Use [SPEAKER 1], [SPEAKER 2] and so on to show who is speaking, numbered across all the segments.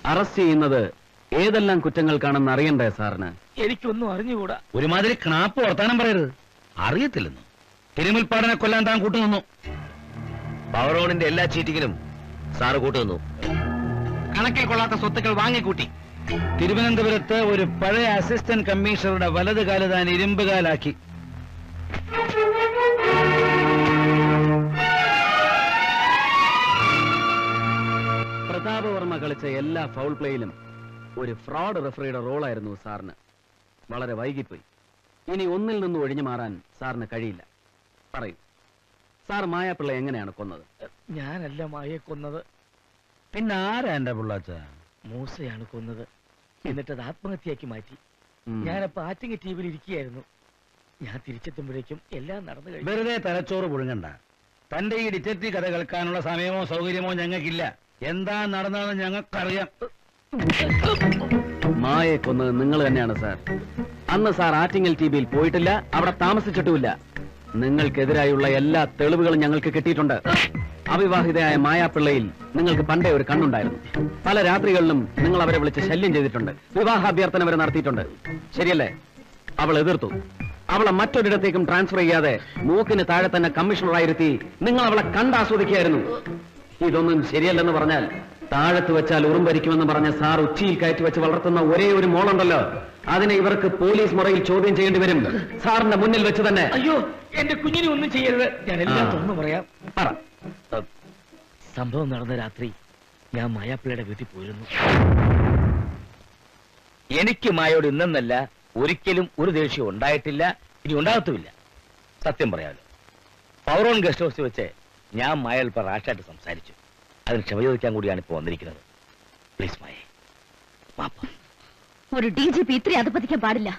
[SPEAKER 1] Arrest ചെയ്യുന്നത് ഏതെല്ലാം കുറ്റങ്ങൾക്കാണെന്ന് അറിയണ്ടേ സാറിന്
[SPEAKER 2] എനിക്കൊന്നും അറിഞ്ഞുകൂടാ
[SPEAKER 3] ഒരുമാതിരി ക്നാപ്പ് വർത്താനം പറയരുത് അറിയത്തില്ലെന്നു തിരുമുൽപ്പാടനെ കൊല്ലാൻ താൻ കൂട്ടുനിന്നു
[SPEAKER 4] പവറോണിന്റെ എല്ലാ ചീറ്റിങ്ങിനും സാറ് കൂട്ടുനിന്നു
[SPEAKER 3] കണക്കിൽ കൊള്ളാത്ത സ്വത്തുക്കൾ വാങ്ങിക്കൂട്ടി തിരുവനന്തപുരത്ത് ഒരു പഴയ അസിസ്റ്റന്റ് കമ്മീഷണറുടെ വലത് കാല് താൻ ഇരുമ്പുകാലാക്കി
[SPEAKER 1] പ്രതാപവർമ്മ കളിച്ച എല്ലാ ഫൗൾ പ്ലേയിലും ഒരു ഫ്രോഡ് റെഫറിയുടെ റോളായിരുന്നു സാറിന് വളരെ വൈകിപ്പോയി ഇനി ഒന്നിൽ നിന്ന് ഒഴിഞ്ഞു മാറാൻ സാറിന് കഴിയില്ല പറയൂ സാർ മായാപ്പിള്ള എങ്ങനെയാണ് കൊന്നത്
[SPEAKER 2] ഞാനല്ല മായെ കൊന്നത്
[SPEAKER 3] പിന്നെ ആരാ എന്റെ പിള്ളാച്ച
[SPEAKER 2] മൂസയാണ് കൊന്നത് എന്നിട്ട് അത് ആത്മഹത്യയാക്കി മാറ്റി
[SPEAKER 1] ഉം.
[SPEAKER 2] ഞാനപ്പോ ആറ്റിങ്ങ ടി വിയിൽ ഇരിക്കുകയായിരുന്നു ഞാൻ തിരിച്ചെത്തുമ്പോഴേക്കും എല്ലാം നടന്നു കഴിഞ്ഞു
[SPEAKER 3] വെറുതെ തലച്ചോറ് പുഴുങ്ങണ്ട തന്റെ ഈ ഡിറ്റക്റ്റീവ് കഥ കേൾക്കാനുള്ള സമയമോ സൗകര്യമോ ഞങ്ങൾക്കില്ല എന്താ നടന്നതെന്ന് ഞങ്ങൾക്കറിയാം
[SPEAKER 1] മായെ കൊന്നത് നിങ്ങൾ തന്നെയാണ് സാർ അന്ന് സാർ ആറ്റിങ്ങൽ ടി വിയിൽ പോയിട്ടില്ല അവിടെ താമസിച്ചിട്ടുമില്ല നിങ്ങൾക്കെതിരായുള്ള എല്ലാ തെളിവുകളും ഞങ്ങൾക്ക് കിട്ടിയിട്ടുണ്ട് അവിവാഹിതയായ മായാപ്പിള്ളയിൽ നിങ്ങൾക്ക് പണ്ടേ ഒരു കണ്ണുണ്ടായിരുന്നു പല രാത്രികളിലും നിങ്ങൾ അവരെ വിളിച്ച് ശല്യം ചെയ്തിട്ടുണ്ട് വിവാഹാഭ്യർത്ഥന വരെ നടത്തിയിട്ടുണ്ട് ശരിയല്ലേ അവൾ എതിർത്തു അവളെ മറ്റൊരിടത്തേക്കും ട്രാൻസ്ഫർ ചെയ്യാതെ മൂക്കിന് താഴെ തന്നെ കമ്മീഷണറായിരുത്തി നിങ്ങൾ അവളെ കണ്ടാസ്വദിക്കുകയായിരുന്നു ഇതൊന്നും ശരിയല്ലെന്ന് പറഞ്ഞാൽ താഴത്ത് വെച്ചാൽ ഉറുമ്പരിക്കുമെന്ന് പറഞ്ഞ സാർ ഉച്ചിയിൽ കയറ്റി വെച്ച് വളർത്തുന്ന ഒരേ ഒരു മോളുണ്ടല്ലോ അതിനെ ഇവർക്ക് പോലീസ് മുറയിൽ ചോദ്യം ചെയ്യേണ്ടി വരും സാറിന്റെ മുന്നിൽ വെച്ച് തന്നെ
[SPEAKER 2] അയ്യോ എന്റെ കുഞ്ഞിനെ ഒന്നും ചെയ്യരുത് ഞാൻ എല്ലാം
[SPEAKER 1] ആ.
[SPEAKER 2] തുറന്നു പറയാം
[SPEAKER 1] പറ
[SPEAKER 2] സംഭവം നടന്ന രാത്രി ഞാൻ മായാപ്പിള്ളയുടെ വീട്ടിൽ പോയിരുന്നു എനിക്ക് മായോട് ഇന്നെന്നല്ല ഒരിക്കലും ഒരു ദേഷ്യം ഉണ്ടായിട്ടില്ല ഇനി ഉണ്ടാകത്തുമില്ല സത്യം പറയാമല്ലോ പവറോൺ ഗസ്റ്റ് ഹൗസിൽ വെച്ച് ഞാൻ മായൽപ്പ റാഷായിട്ട് സംസാരിച്ചു അതിന് ക്ഷമ ചോദിക്കാൻ കൂടിയാണ് ഇപ്പോൾ വന്നിരിക്കുന്നത് പ്ലീസ് മായേ മാപ്പ്
[SPEAKER 5] ഒരു ഡി ജി പി ഇത്രയും അധപ്പതിക്കാൻ പാടില്ല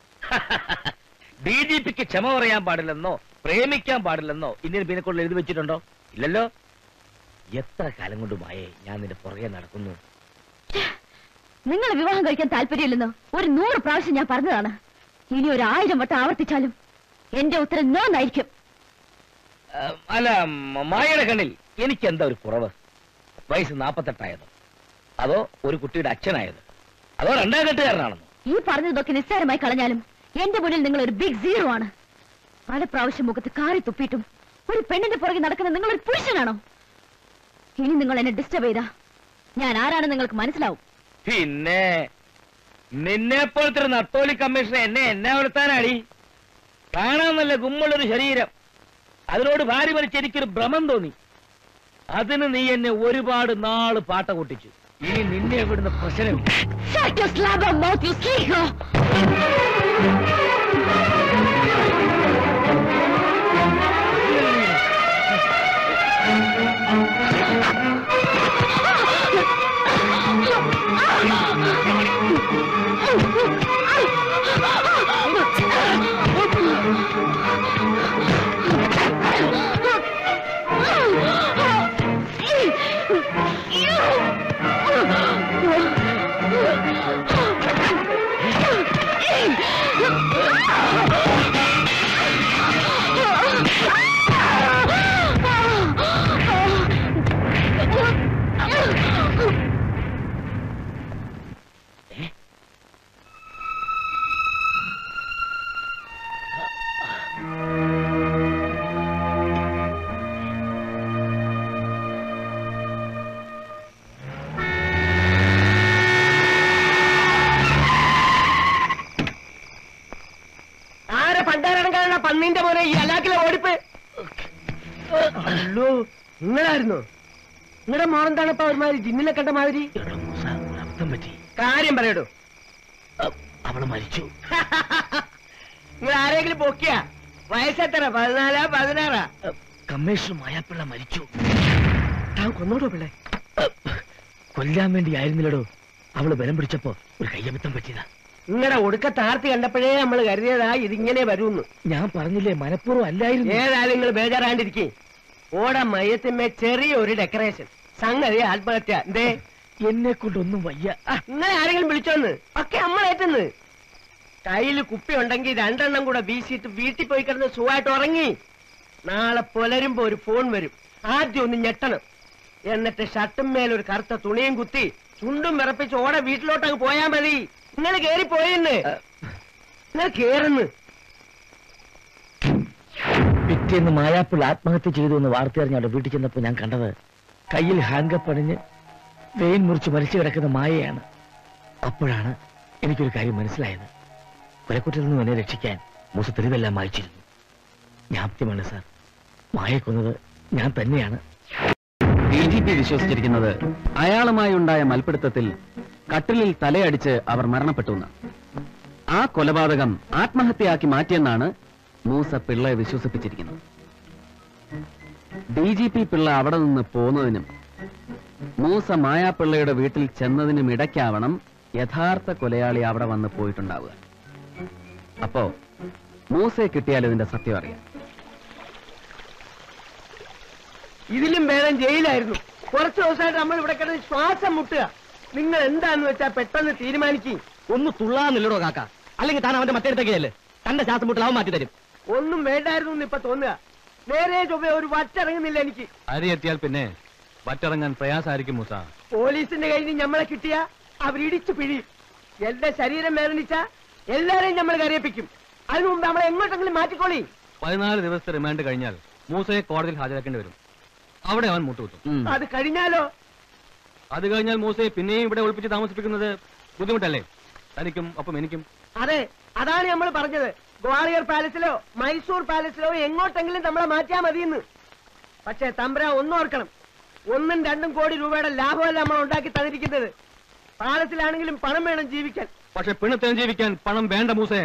[SPEAKER 2] ഡി ജി പിക്ക് ക്ഷമ പറയാൻ പാടില്ലെന്നോ പ്രേമിക്കാൻ പാടില്ലെന്നോ ഇന്ത്യൻ പീനക്കോഡിൽ എഴുതി വെച്ചിട്ടുണ്ടോ ഇല്ലല്ലോ എത്ര കാലം കൊണ്ട് മായേ ഞാൻ നിന്റെ പുറകെ നടക്കുന്നു
[SPEAKER 5] നിങ്ങൾ വിവാഹം കഴിക്കാൻ താല്പര്യമില്ലെന്ന് ഒരു നൂറ് പ്രാവശ്യം ഞാൻ പറഞ്ഞതാണ് ഇനി ഒരു ആയിരം വട്ടം ആവർത്തിച്ചാലും എന്റെ ഉത്തരം നോ എന്നായിരിക്കും
[SPEAKER 2] ആ, അല്ല മ- മായയുടെ കണ്ണിൽ എനിക്ക് എന്താ ഒരു കുറവ് വയസ്സ് നാപ്പത്തെട്ടായത് അതോ ഒരു കുട്ടിയുടെ അച്ഛനായത് അതോ രണ്ടാം കെട്ടുകാരനാണെന്നോ
[SPEAKER 5] ഈ പറഞ്ഞതൊക്കെ നിസ്സാരമായി കളഞ്ഞാലും എന്റെ മുന്നിൽ നിങ്ങൾ ഒരു ബിഗ് സീറോ ആണ് പല പ്രാവശ്യം മുഖത്ത് കാറി തുപ്പിയിട്ടും ഒരു പെണ്ണിന്റെ പുറകെ നടക്കുന്ന നിങ്ങൾ ഒരു പുരുഷനാണോ ഇനി നിങ്ങൾ എന്നെ ഡിസ്റ്റർബ് ചെയ്താ ഞാൻ ആരാണെന്ന് നിങ്ങൾക്ക് മനസ്സിലാവും
[SPEAKER 2] പിന്നെ നിന്നെ പോലത്തെ ഒരു നത്തോലി കമ്മീഷണർ എന്നെ എന്നെ വളർത്താനാടി കാണാൻ നല്ല ഗുമ്മുള്ളൊരു ശരീരം അതിനോട് ഭാര്യ മരിച്ച് എനിക്കൊരു ഭ്രമം തോന്നി അതിന് നീ എന്നെ ഒരുപാട് നാള് പാട്ട കൊട്ടിച്ചു ഇനി നിന്നെ ഇവിടുന്ന് പ്രശ്നമില്ല
[SPEAKER 5] Shut your slobber mouth, you sleeker!
[SPEAKER 6] ആരെ പണ്ടാരണം കാണുന്ന പന്നീന്റെ മോനെ ഈ അലാക്കിലെ ഓടിപ്പ് അല്ലോ നിങ്ങളായിരുന്നു നിങ്ങളുടെ മോളെന്താണ് ഇപ്പൊ ഒരുമാതിരി ജിന്നിനെ കണ്ട മാതിരി
[SPEAKER 2] എടാ മൂസ, ഒരു അബദ്ധം പറ്റി
[SPEAKER 6] കാര്യം പറയടോ
[SPEAKER 2] അ, അവള് മരിച്ചു
[SPEAKER 6] നിങ്ങൾ ആരെങ്കിലും പൊക്കിയ വയസ്സെത്ര പതിനാലാ പതിനാറാ
[SPEAKER 2] അ, കമ്മീഷണർ മായാപ്പിള്ള മരിച്ചു
[SPEAKER 6] താൻ കൊന്നോടോ പിള്ളേ
[SPEAKER 2] അ, കൊല്ലാൻ വേണ്ടി ആയിരുന്നില്ലടോ അവള് ബലം പിടിച്ചപ്പോ ഒരു കയ്യബദ്ധം പറ്റിയതാ
[SPEAKER 6] നിങ്ങളുടെ ഒടുക്കത്തെ ആർത്തി കണ്ടപ്പോഴേ നമ്മൾ കരുതിയതാ ഇതിങ്ങനെ വരുമെന്ന്
[SPEAKER 2] ഞാൻ പറഞ്ഞില്ലേ മനഃപൂർവ്വം അല്ലായിരുന്നു
[SPEAKER 6] ഏതായാലും നിങ്ങൾ ബേജാറാണ്ടിരിക്കേ ഓട മയത്തിന്മേ ചെറിയ ഒരു ഡെക്കറേഷൻ സംഗതി ആത്മഹത്യ എന്തേ
[SPEAKER 2] എന്നെ കൊണ്ടൊന്നും വയ്യ
[SPEAKER 6] ആ, ഇങ്ങനെ ആരെങ്കിലും വിളിച്ചോന്ന് ഒക്കെ നമ്മളേറ്റെന്ന് കയ്യിൽ കുപ്പി ഉണ്ടെങ്കിൽ രണ്ടെണ്ണം കൂടെ വീശിയിട്ട് വീട്ടിൽ പോയി കിടന്ന് സുഖമായിട്ട് ഉറങ്ങി നാളെ പുലരുമ്പോ ഒരു ഫോൺ വരും ആദ്യം ഒന്ന് ഞെട്ടണം എന്നിട്ട് ഷർട്ടും മേൽ ഒരു കറുത്ത തുണിയും കുത്തി ചുണ്ടും വിറപ്പിച്ച് ഓടെ വീട്ടിലോട്ട് അങ്ങ് പോയാ മതി നിങ്ങൾ കേറി പോയെന്ന് നിങ്ങൾ കേറുന്നു
[SPEAKER 2] പിറ്റേന്ന് മായാപ്പിൾ ആത്മഹത്യ ചെയ്തു എന്ന് വാർത്ത അറിഞ്ഞ അവിടെ വീട്ടിൽ ചെന്നപ്പോ ഞാൻ കണ്ടത് കയ്യിൽ ഹാങ്കപ്പ് അണിഞ്ഞ് വെയിൻ മുറിച്ച് മരിച്ചു കിടക്കുന്ന മായയാണ് അപ്പോഴാണ് എനിക്കൊരു കാര്യം മനസ്സിലായത് കൊലക്കുറ്റിൽ നിന്ന് എന്നെ രക്ഷിക്കാൻ മൂസ തെരുവെല്ലാം മായിച്ചിരുന്നു ജ്ഞാപ്യമാണ് സാർ മായെ കൊന്നത് ഞാൻ തന്നെയാണ്
[SPEAKER 1] ഡി ജി പി വിശ്വസിച്ചിരിക്കുന്നത് അയാളുമായി ഉണ്ടായ മൽപ്പിടുത്തത്തിൽ കട്ടിലിൽ തലയടിച്ച് അവർ മരണപ്പെട്ടു എന്ന് ആ കൊലപാതകം ആത്മഹത്യയാക്കി മാറ്റിയെന്നാണ് മൂസ പിള്ളയെ വിശ്വസിപ്പിച്ചിരിക്കുന്നത് ഡി ജി പി പിള്ള അവിടെ നിന്ന് പോന്നതിനും മൂസ മായാപിള്ളയുടെ വീട്ടിൽ ചെന്നതിനും ഇടയ്ക്കാവണം യഥാർത്ഥ കൊലയാളി അവിടെ വന്ന് പോയിട്ടുണ്ടാവുക അപ്പോ മൂസയെ കിട്ടിയാൽ ഇതിന്റെ സത്യം അറിയാം
[SPEAKER 6] ഇതിലും ഭേദം ജയിലായിരുന്നു കുറച്ച് ദിവസമായിട്ട് നമ്മൾ ഇവിടെ കിടന്ന് ശ്വാസം മുട്ടുക നിങ്ങൾ എന്താന്ന് വെച്ചാ പെട്ടെന്ന് തീരുമാനിക്കും
[SPEAKER 2] ഒന്ന് തുള്ളാന്നില്ലടോ കാക്ക അല്ലെങ്കിൽ താൻ അവന്റെ മറ്റേടത്തേക്കല്ലേ തന്റെ ശ്വാസം മുട്ടിൽ അവൻ മാറ്റി തരും
[SPEAKER 6] ഒന്നും വേണ്ടായിരുന്നു എന്ന് ഇപ്പൊ തോന്നുക നേരെ ചൊവ്വ ഒരു വച്ചിറങ്ങുന്നില്ല എനിക്ക്
[SPEAKER 3] അരി എത്തിയാൽ പിന്നെ വറ്റിറങ്ങാൻ പ്രയാസമായിരിക്കും മൂസ
[SPEAKER 6] പോലീസിന്റെ കയ്യിൽ നിന്ന് നമ്മളെ കിട്ടിയ അവരിടിച്ചു പിഴി എന്റെ ശരീരം വേദനിച്ച എല്ലാരെയും നമ്മൾ കരയിപ്പിക്കും അതിനു മുമ്പ് നമ്മളെ എങ്ങോട്ടെങ്കിലും മാറ്റിക്കോളി
[SPEAKER 3] പതിനാല് ദിവസത്തെ റിമാൻഡ് കഴിഞ്ഞാൽ മൂസയെ കോടതിയിൽ ഹാജരാക്കേണ്ടി വരും അവിടെ അവൻ മുട്ടുകുത്തും
[SPEAKER 1] ഉം.
[SPEAKER 6] അത് കഴിഞ്ഞാലോ
[SPEAKER 3] അത് കഴിഞ്ഞാൽ മൂസയെ പിന്നെയും ഇവിടെ ഒളിപ്പിച്ച് താമസിപ്പിക്കുന്നത് ബുദ്ധിമുട്ടല്ലേ തനിക്കും ഒപ്പം എനിക്കും
[SPEAKER 6] അതെ അതാണ് നമ്മൾ പറഞ്ഞത് ഗ്വാളിയർ പാലസിലോ മൈസൂർ പാലസിലോ എങ്ങോട്ടെങ്കിലും നമ്മളെ മാറ്റിയാ മതിയെന്ന് പക്ഷേ തമ്പ്ര ഒന്നോർക്കണം ഒന്നും രണ്ടും കോടി രൂപയുടെ ലാഭമല്ല നമ്മൾ ഉണ്ടാക്കി തന്നിരിക്കുന്നത് പാലസിലാണെങ്കിലും പണം വേണം ജീവിക്കാൻ
[SPEAKER 3] പക്ഷെ പിണത്തിന് ജീവിക്കാൻ പണം വേണ്ട മൂസയെ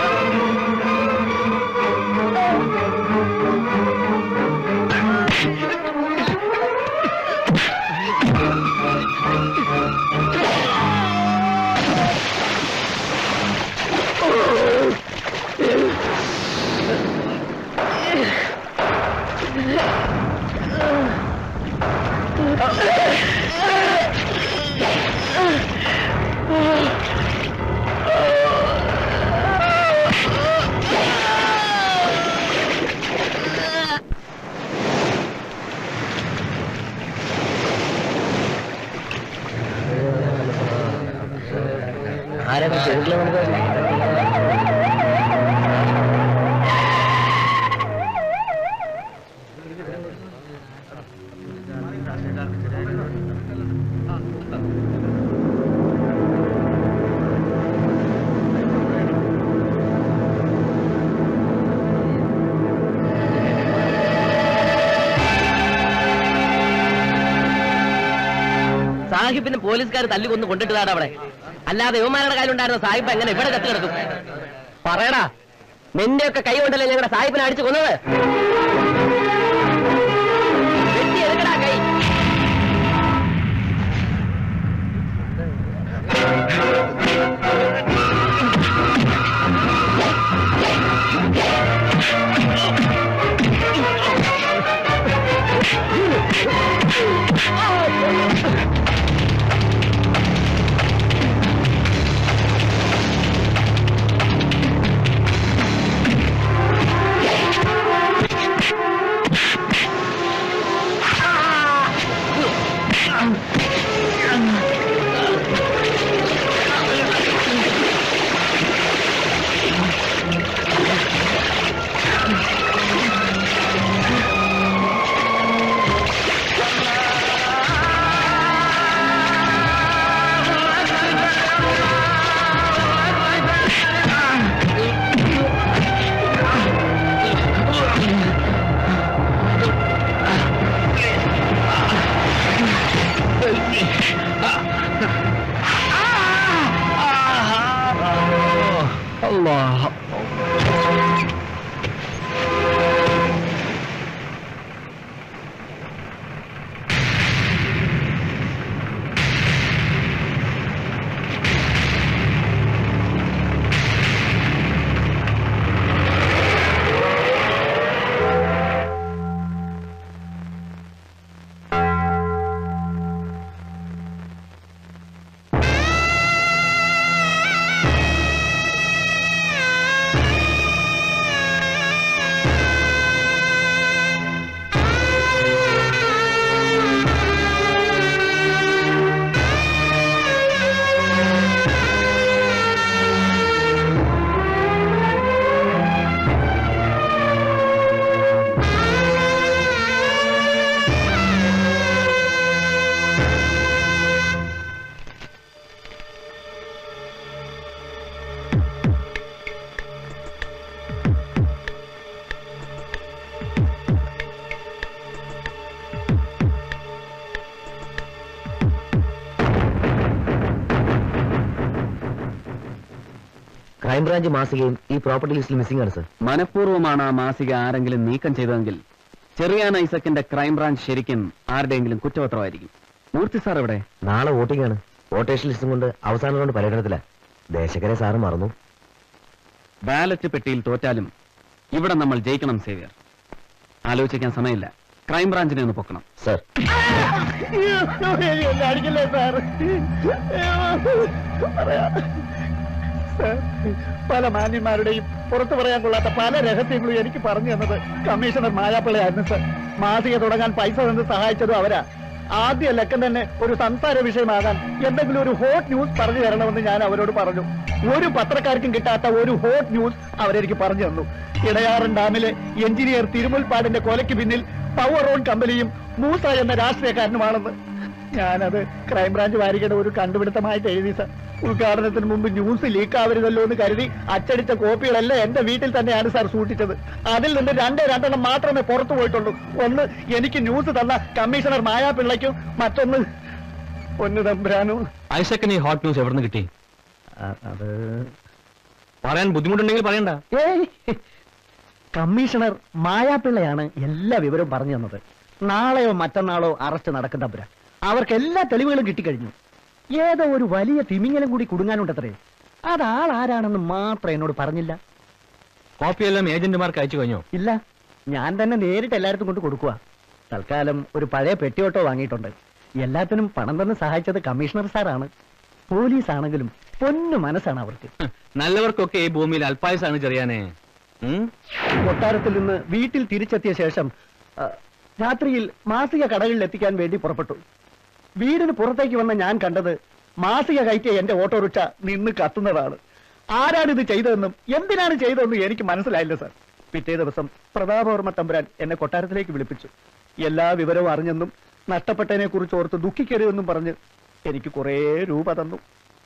[SPEAKER 2] സാഹിബിന് പോലീസുകാർ തല്ലിക്കൊന്ന് കൊണ്ടിട്ടതാണ് അവിടെ അല്ലാതെ യുവമാരുടെ കയ്യിലുണ്ടായിരുന്ന സാഹിബ് എങ്ങനെ ഇവിടെ കത്തി കിടക്കും പറയടാ നിന്റെയൊക്കെ കൈ കൊണ്ടല്ലേ ഞങ്ങളുടെ സാഹിബിനെ അടിച്ചു കൊന്നത് വെട്ടിയെടുക്കടാ കൈ
[SPEAKER 4] ക്രൈംബ്രാഞ്ച് മാസികയും ഈ പ്രോപ്പർട്ടി ലിസ്റ്റിൽ മിസ്സിംഗ് ആണ് സർ
[SPEAKER 1] മനഃപൂർവ്വമാണ് ആ മാസിക ആരെങ്കിലും നീക്കം ചെയ്തതെങ്കിൽ ചെറിയാൻ ഐസക്കിന്റെ ക്രൈംബ്രാഞ്ച് ശരിക്കും ആരുടെയെങ്കിലും കുറ്റപത്രമായിരിക്കും മൂർത്തി സാർ എവിടെ
[SPEAKER 4] നാളെ വോട്ടിംഗ് ആണ് വോട്ടേഷൻ ലിസ്റ്റും കൊണ്ട് അവസാന റൗണ്ട് പര്യടനത്തില ദേശക്കരെ സാറ് മറന്നു
[SPEAKER 1] ബാലറ്റ് പെട്ടിയിൽ തോറ്റാലും ഇവിടെ നമ്മൾ ജയിക്കണം സേവിയർ ആലോചിക്കാൻ സമയമില്ല ക്രൈംബ്രാഞ്ചിനെ ഒന്ന് പൊക്കണം
[SPEAKER 4] സർ
[SPEAKER 6] അടിക്കല്ലേ സാർ പല മാന്യന്മാരുടെയും പുറത്തു പറയാൻ കൊള്ളാത്ത പല രഹസ്യങ്ങളും എനിക്ക് പറഞ്ഞു തന്നത് കമ്മീഷണർ മായാപ്പിള്ളയായിരുന്നു സർ മാസിക തുടങ്ങാൻ പൈസ തന്ന് സഹായിച്ചതും അവരാ ആദ്യ ലക്കം തന്നെ ഒരു സംസാര വിഷയമാകാൻ എന്തെങ്കിലും ഒരു ഹോട്ട് ന്യൂസ് പറഞ്ഞു തരണമെന്ന് ഞാൻ അവരോട് പറഞ്ഞു ഒരു പത്രക്കാർക്കും കിട്ടാത്ത ഒരു ഹോട്ട് ന്യൂസ് അവരെനിക്ക് പറഞ്ഞു തന്നു ഇടയാറൻ ഡാമിലെ എഞ്ചിനീയർ തിരുമുൽപ്പാടിന്റെ കൊലയ്ക്ക് പിന്നിൽ പവർ ഓൺ കമ്പനിയും മൂസ എന്ന രാഷ്ട്രീയക്കാരനുമാണെന്ന് ഞാനത് ക്രൈംബ്രാഞ്ച് വാരികയുടെ ഒരു കണ്ടുപിടുത്തമായിട്ട് എഴുതി സർ ഉദ്ഘാടനത്തിന് മുമ്പ് ന്യൂസ് ലീക്ക് ആവരുതല്ലോ എന്ന് കരുതി അച്ചടിച്ച കോപ്പികളെല്ലാം എന്റെ വീട്ടിൽ തന്നെയാണ് സാർ സൂക്ഷിച്ചത് അതിൽ നിന്ന് രണ്ടേ രണ്ടെണ്ണം മാത്രമേ പുറത്തു പോയിട്ടുള്ളൂ ഒന്ന് എനിക്ക് ന്യൂസ് തന്ന കമ്മീഷണർ മായാപിള്ളയ്ക്കും മറ്റൊന്ന് പൊന്നു തമ്പുരാനും
[SPEAKER 3] ഐസക്കിന് ഈ ഹോട്ട് ന്യൂസ് എവിടെ നിന്ന് കിട്ടി
[SPEAKER 6] അത്
[SPEAKER 3] പറയാൻ ബുദ്ധിമുട്ടുണ്ടെങ്കിൽ പറയണ്ട
[SPEAKER 6] ഏയ് കമ്മീഷണർ മായാപ്പിള്ളയാണ് എല്ലാ വിവരവും പറഞ്ഞു തന്നത് നാളെയോ മറ്റന്നാളോ അറസ്റ്റ് നടക്കും തമ്പുരാൻ അവർക്ക് എല്ലാ തെളിവുകളും കിട്ടിക്കഴിഞ്ഞു ഏതോ ഒരു വലിയ തിമിങ്ങലം കൂടി കുടുങ്ങാനുണ്ടത്രേ അതാൾ ആരാണെന്ന് മാത്രം എന്നോട് പറഞ്ഞില്ല
[SPEAKER 3] കോപ്പിയെല്ലാം ഏജന്റുമാർക്ക് അയച്ചു കഴിഞ്ഞോ
[SPEAKER 6] ഇല്ല ഞാൻ തന്നെ നേരിട്ട് എല്ലായിടത്തും കൊണ്ട് കൊടുക്കുക തൽക്കാലം ഒരു പഴയ പെട്ടിയോട്ടോ വാങ്ങിയിട്ടുണ്ട് എല്ലാത്തിനും പണം തന്ന് സഹായിച്ചത് കമ്മീഷണർ സാറാണ് പോലീസ് ആണെങ്കിലും പൊന്നു മനസ്സാണ് അവർക്ക്
[SPEAKER 3] ഹ്, നല്ലവർക്കൊക്കെ ഈ ഭൂമിയിൽ അൽപായസാണ് ചെറിയാനേ ഉം?
[SPEAKER 6] കൊട്ടാരത്തിൽ നിന്ന് വീട്ടിൽ തിരിച്ചെത്തിയ ശേഷം ആ, രാത്രിയിൽ മാസിക കടകളിൽ എത്തിക്കാൻ വേണ്ടി പുറപ്പെട്ടു വീടിന് പുറത്തേക്ക് വന്ന ഞാൻ കണ്ടത് മാസിക കയറ്റിയ എന്റെ ഓട്ടോറിക്ഷ നിന്ന് കത്തുന്നതാണ് ആരാണിത് ചെയ്തതെന്നും എന്തിനാണ് ചെയ്തതെന്നും എനിക്ക് മനസ്സിലായില്ല സാർ പിറ്റേ ദിവസം പ്രതാപവർമ്മ തമ്പുരാൻ എന്നെ കൊട്ടാരത്തിലേക്ക് വിളിപ്പിച്ചു എല്ലാ വിവരവും അറിഞ്ഞെന്നും നഷ്ടപ്പെട്ടതിനെ കുറിച്ച് ഓർത്ത് ദുഃഖിക്കരുതെന്നും പറഞ്ഞ് എനിക്ക് കുറേ രൂപ തന്നു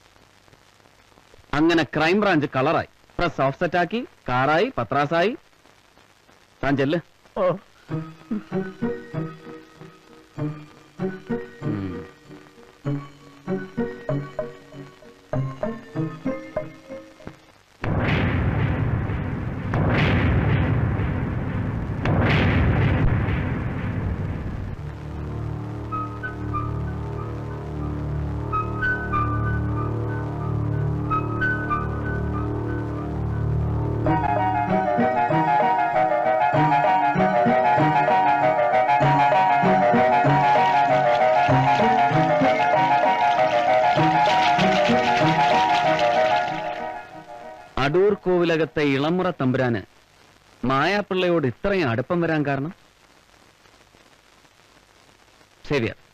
[SPEAKER 1] അങ്ങനെ ക്രൈംബ്രാഞ്ച് കളറായി പ്രസ് ഓഫ്സെറ്റ് ആക്കി കാറായി പത്രാസായി താൻ ചെല്ല്
[SPEAKER 6] ഓ
[SPEAKER 1] ഉം. അടൂർ കോവിലകത്തെ ഇളമുറ തമ്പുരാന് മായാപ്പിള്ളയോട് ഇത്രയും അടുപ്പം വരാൻ കാരണം സേവിയർ